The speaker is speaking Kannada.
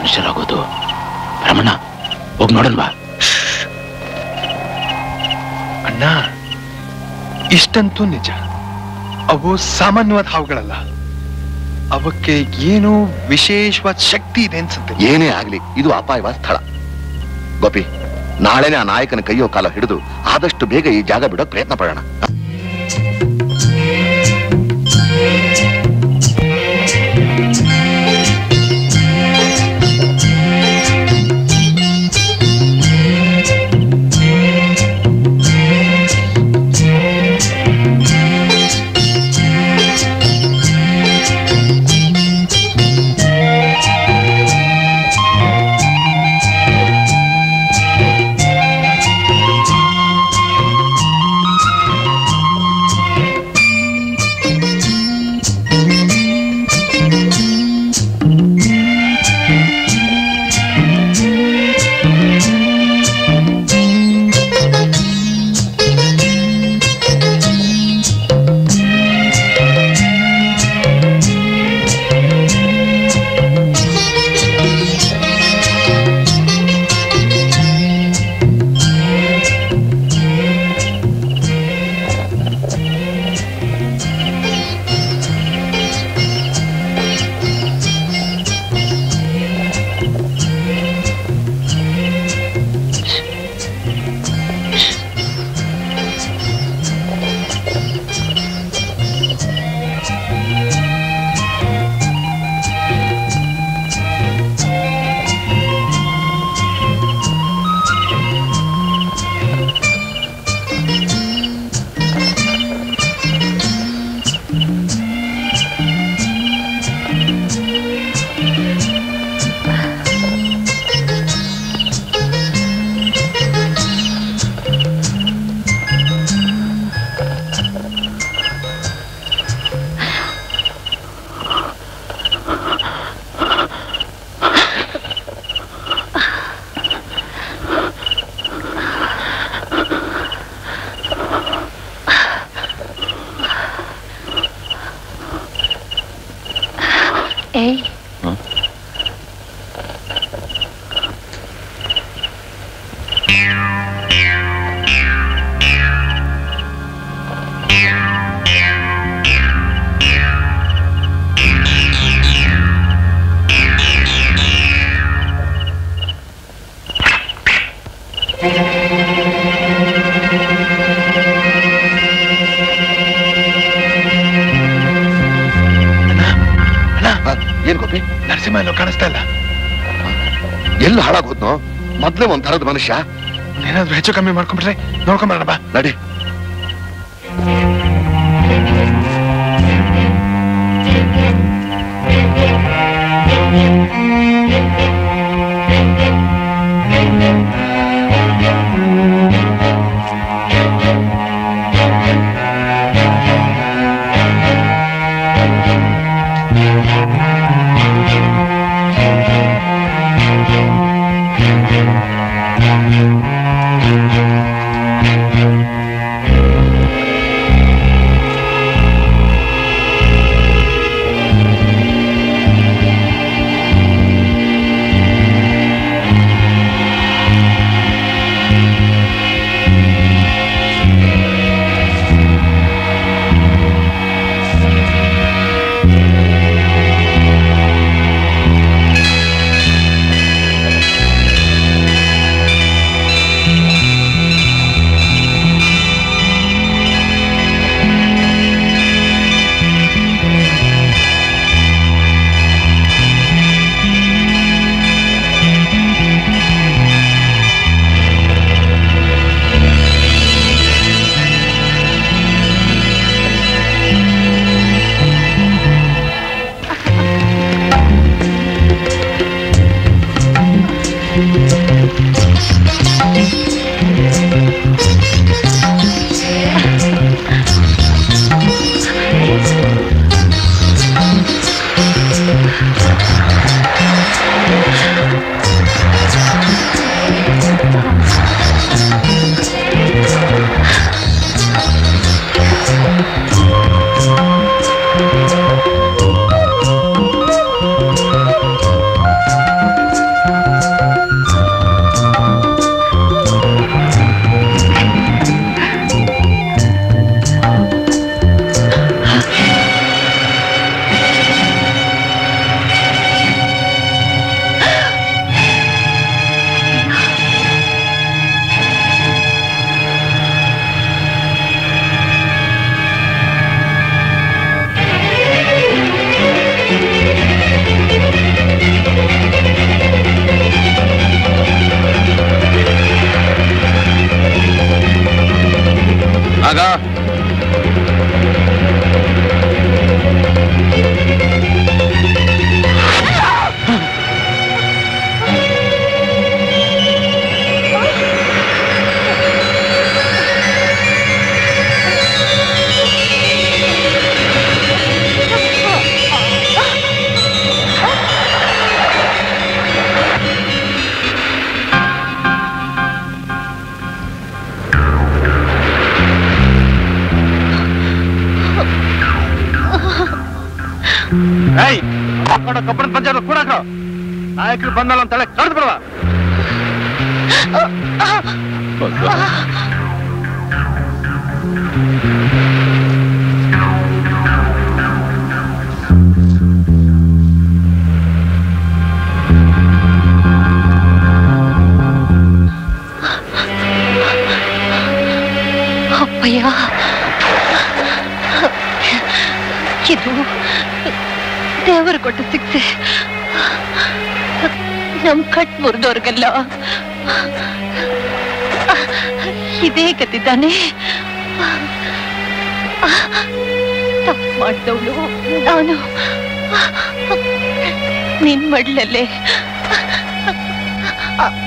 ಮನುಷ್ಯರಾಗೋದು ರಮಣ ಹೋಗಿ ನೋಡಲ್ವಾ ಅಣ್ಣ ಇಷ್ಟಂತೂ ನಿಜ ಅವು ಸಾಮಾನ್ಯವಾದ ಹಾವುಗಳಲ್ಲ ಅವಕ್ಕೆ ಏನೋ ವಿಶೇಷವಾದ ಶಕ್ತಿ ಇದೆ ಅನ್ಸುತ್ತೆ ಏನೇ ಆಗ್ಲಿ ಇದು ಅಪಾಯವಾದ ಸ್ಥಳ ಗೋಪಿ ನಾಳೆನೆ ಆ ನಾಯಕನ ಕೈಯೋ ಕಾಲ ಹಿಡಿದು ಆದಷ್ಟು ಬೇಗ ಈ ಜಾಗ ಬಿಡೋಕ್ ಪ್ರಯತ್ನ ಪಡೋಣ ಏಯ್ ಏನ್ ಗೋಪಿ ನರಸಿಂಹ ಎಲ್ಲೋ ಕಾಣಿಸ್ತಾ ಇಲ್ಲ ಎಲ್ಲಿ ಹಾಳಾಗೋದ್ನೋ ಮೊದ್ಲೇ ಒಂದ್ ತರದ ಮನುಷ್ಯ ಏನಾದ್ರೂ ಹೆಚ್ಚು ಕಮ್ಮಿ ಮಾಡ್ಕೊಂಡ್ಬಿಟ್ರೆ ನೋಡ್ಕೊಂಬರೋಣ ಬಾ ನಡಿ ಕಬ್ಬಣ ಪಂಚಾಯತ್ ಕೂಡಾಕ ನಾಯಕರು ಬಂದಲ್ಲ ಅಂತೇಳಿ ಕರೆದು ಬಿಡುವ ಅಪ್ಪಯ್ಯ ಇದು ದೇವರು ಕೊಟ್ಟ ಶಿಕ್ಷೆ ನಮ್ ಕಟ್ ಮುರಿದವ್ರಿಗೆಲ್ಲ ಇದೇ ಗತಿದ್ದಾನೆ ತಪ್ಪು ಮಾಡಿದವಳು ನಾನು ನಿನ್ ಮಡ್ಲಲ್ಲೇ